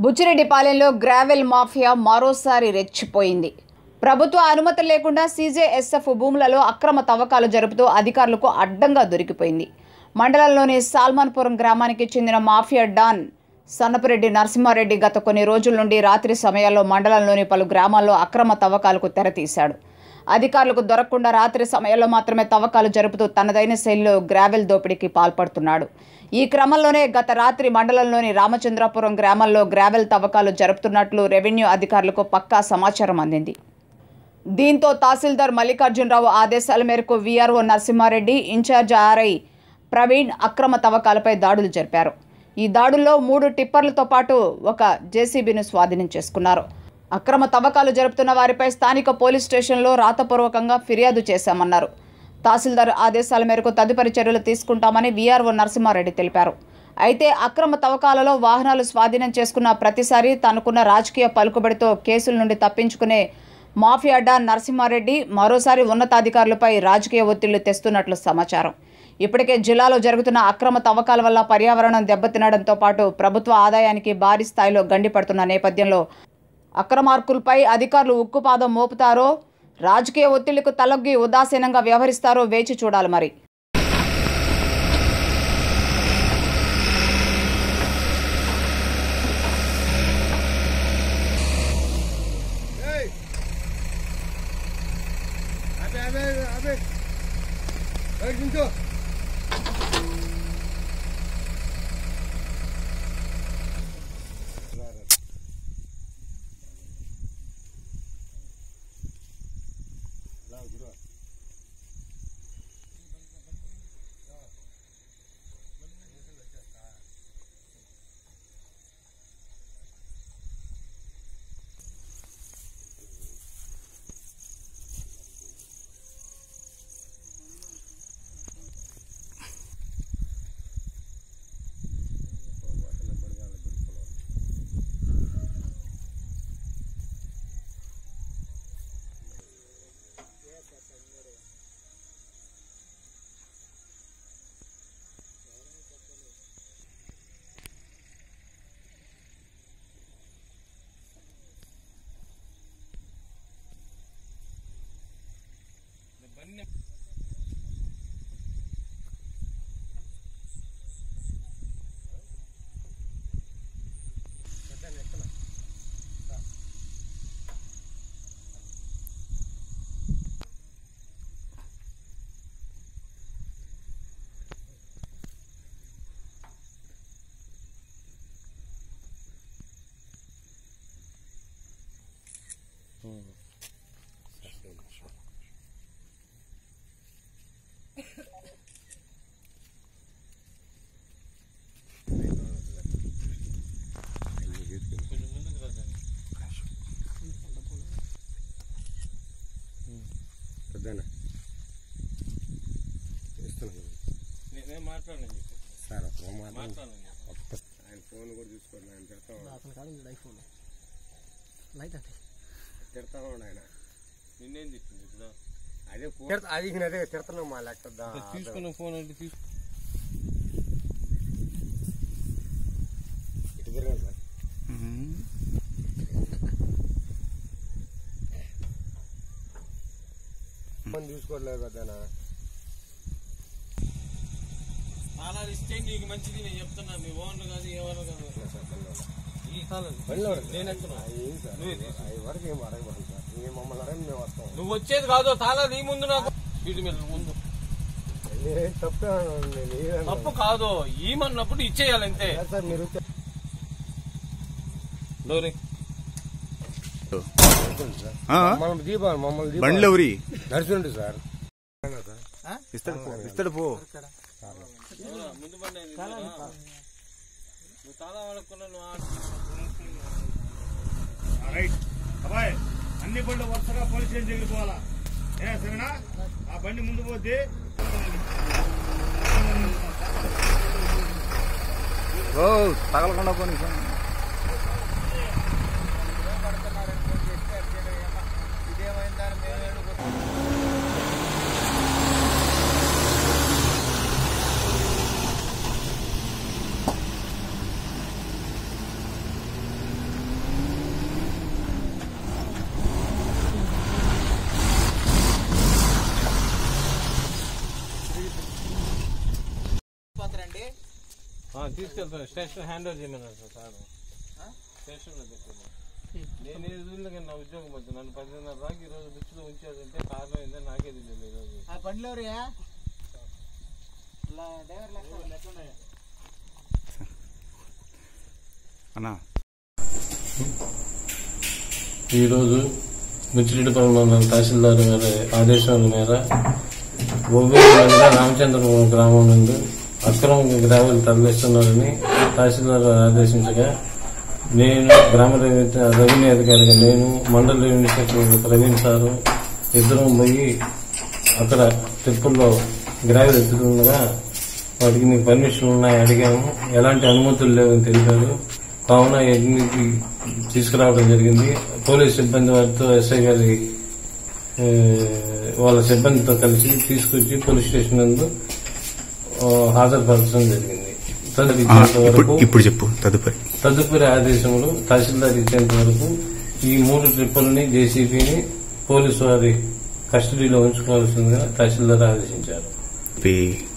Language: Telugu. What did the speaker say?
బుచ్చిరెడ్డిపాలెంలో గ్రావెల్ మాఫియా మరోసారి రెచ్చిపోయింది ప్రభుత్వ అనుమతి లేకుండా సీజేఎస్ఎఫ్ భూములలో అక్రమ తవ్వకాలు జరుపుతూ అధికారులకు అడ్డంగా దొరికిపోయింది మండలంలోని సాల్మాన్పురం గ్రామానికి చెందిన మాఫియా డాన్ సన్నపురెడ్డి నరసింహారెడ్డి గత కొన్ని రోజుల నుండి రాత్రి సమయాల్లో మండలంలోని పలు గ్రామాల్లో అక్రమ తవ్వకాలకు తెరతీశాడు అధికారులకు దొరకకుండా రాత్రి సమయంలో మాత్రమే తవ్వకాలు జరుపుతూ తనదైన శైలిలో గ్రావెల్ దోపిడీకి పాల్పడుతున్నాడు ఈ క్రమంలోనే గత రాత్రి మండలంలోని రామచంద్రాపురం గ్రామంలో గ్రావెల్ తవ్వకాలు జరుపుతున్నట్లు రెవెన్యూ అధికారులకు పక్కా సమాచారం అందింది దీంతో తహసీల్దార్ మల్లికార్జునరావు ఆదేశాల మేరకు VRO Narasimhareddy in-charge RI Praveen అక్రమ తవ్వకాలపై దాడులు జరిపారు ఈ దాడుల్లో మూడు టిప్పర్లతో పాటు ఒక జేసీబీని స్వాధీనం చేసుకున్నారు అక్రమ తవ్వకాలు జరుపుతున్న వారిపై స్థానిక పోలీస్ స్టేషన్లో రాతపూర్వకంగా ఫిర్యాదు చేశామన్నారు తహసీల్దార్ ఆదేశాల మేరకు తదుపరి చర్యలు తీసుకుంటామని వీఆర్ఓ నరసింహారెడ్డి తెలిపారు అయితే అక్రమ తవ్వకాలలో వాహనాలు స్వాధీనం చేసుకున్న ప్రతిసారి తనకున్న రాజకీయ పలుకుబడితో కేసుల నుండి తప్పించుకునే మాఫియా డాన్ నరసింహారెడ్డి మరోసారి ఉన్నతాధికారులపై రాజకీయ ఒత్తిళ్లు తెస్తున్నట్లు సమాచారం ఇప్పటికే జిల్లాలో జరుగుతున్న అక్రమ తవ్వకాల వల్ల పర్యావరణం దెబ్బతినడంతో పాటు ప్రభుత్వ ఆదాయానికి భారీ స్థాయిలో గండిపడుతున్న నేపథ్యంలో అక్రమార్కులపై అధికారులు ఉక్కుపాదం మోపుతారో రాజకీయ ఒత్తిళ్లకు తలొగ్గి ఉదాసీనంగా వ్యవహరిస్తారో వేచి చూడాలి మరి అబే అబే అబే బయట నించో పెద్దనా ఇస్తున్నాను నేను మాట్లాడను చెప్పి సార్ ఒక మాట మాట్లాడను ఒక్క- ఆయన ఫోన్ కూడా చూసుకోండి ఆయన తిడతా అతని కాడ ఉంది ఐఫోన్ లైట్ అంటే తిడతా ఉండు ఆయన నిన్నేం చెప్పింది ఇప్పుడు అదే ఫోన్ అది ఈయన అదే తిడతాను మా లెక్క దా- తీసుకున్న ఫోన్ అంటే తీసుకు ఇటు తిరగండి సార్ ఫోన్ చూసుకోవట్లేదు పెద్దనా చాలా ఇస్తే నీకు మంచిది నేను చెప్తున్నా మీ ఓనర్ కాదు ఎవరు కాదు ఈ కాలం బండిలో నేను ఎత్తున్నా ఏం సార్ అవి వరకు ఏం అడగబడి సార్ మేము మమ్మల్ని అడగని మేము వస్తాం నువ్వు వచ్చేది కాదు తాళా నీ ముందు నాకు వీటి మీద ముందు నేనేం తప్పే నేను ఏదన్నా- తప్పు కాదు ఈమన్నప్పుడు ఇచ్చేయాలి అంతే లేదు సార్ మీరు వచ్చే- డోరీ నడుచుకోండి సార్ మమ్మల్ని దీపాలు మమ్మల్ని దీపాలు బండ్లు ఎవరి నడుచుండి సార్ ఇస్తాడు పో ఇస్తాడు పో ముందు బండి ఏది? నువ్వు తాళా వాడకుండా నువ్వు ఆ- రైట్ అబ్బాయి అన్ని బండ్లు వరుసగా పోలీస్ స్టేషన్ వెళ్ళిపోవాలా ఏ సరేనా ఆ బండి ముందు పోతే ఓ తగలకుండా పోనీ ఆ, తీసుకెళ్తాను స్టేషన్ హ్యాండ్ ఓవర్ చేయమన్నారు సార్ సార్ స్టేషన్లో పెట్టాను నేను ఈ రోజుల్లో నా ఉద్యోగం వచ్చి నన్ను పదిన్నర దాకా ఈ రోజు బుచ్చిలో ఉంచారంటే కారణం ఏంటో నాకే తెలియదు ఈ రోజు ఆ బండ్లు ఎవరియా అన్నా ఈరోజు ముచ్చిరెడ్డిపురంలో ఉన్న తహసీల్దార్ గారి ఆదేశాల మేర ఒవ్వేరు మండల రామచంద్రపురం గ్రామం నుండి అక్రమ గ్రామాలు తరలిస్తున్నారని తహసీల్దార్ ఆదేశించగా నేను గ్రామ రెవెన్యూ రెవెన్యూ అధికారిగా నేను మండల రెవెన్యూ సెక్రటరీ ప్రవీణ్ సారు ఇద్దరం పోయి అక్కడ తిప్పుల్లో గ్రావెల్ ఎత్తుతుండగా వాటికి నీకు పర్మిషన్ ఉన్నాయి అడిగాము ఎలాంటి అనుమతులు లేవని తెలిపారు కావున ఎన్నికి తీసుకురావడం జరిగింది పోలీస్ సిబ్బంది వారితో ఎస్ఐ గారి ఏ, వాళ్ళ సిబ్బందితో కలిసి తీసుకొచ్చి పోలీస్ స్టేషన్ నందు ఆ, హాజరుపరచడం జరిగింది తదుపరి ఇచ్చేంత వరకు ఇప్పుడు చెప్పు తదుపరి తదుపరి ఆదేశములు తహసీల్దార్ ఇచ్చేంత వరకు ఈ మూడు ట్రిప్పుల్ని జేసీబీని పోలీసు వారి కస్టడీలో ఉంచుకోవాల్సిందిగా తహసీల్దార్ ఆదేశించారు ఈ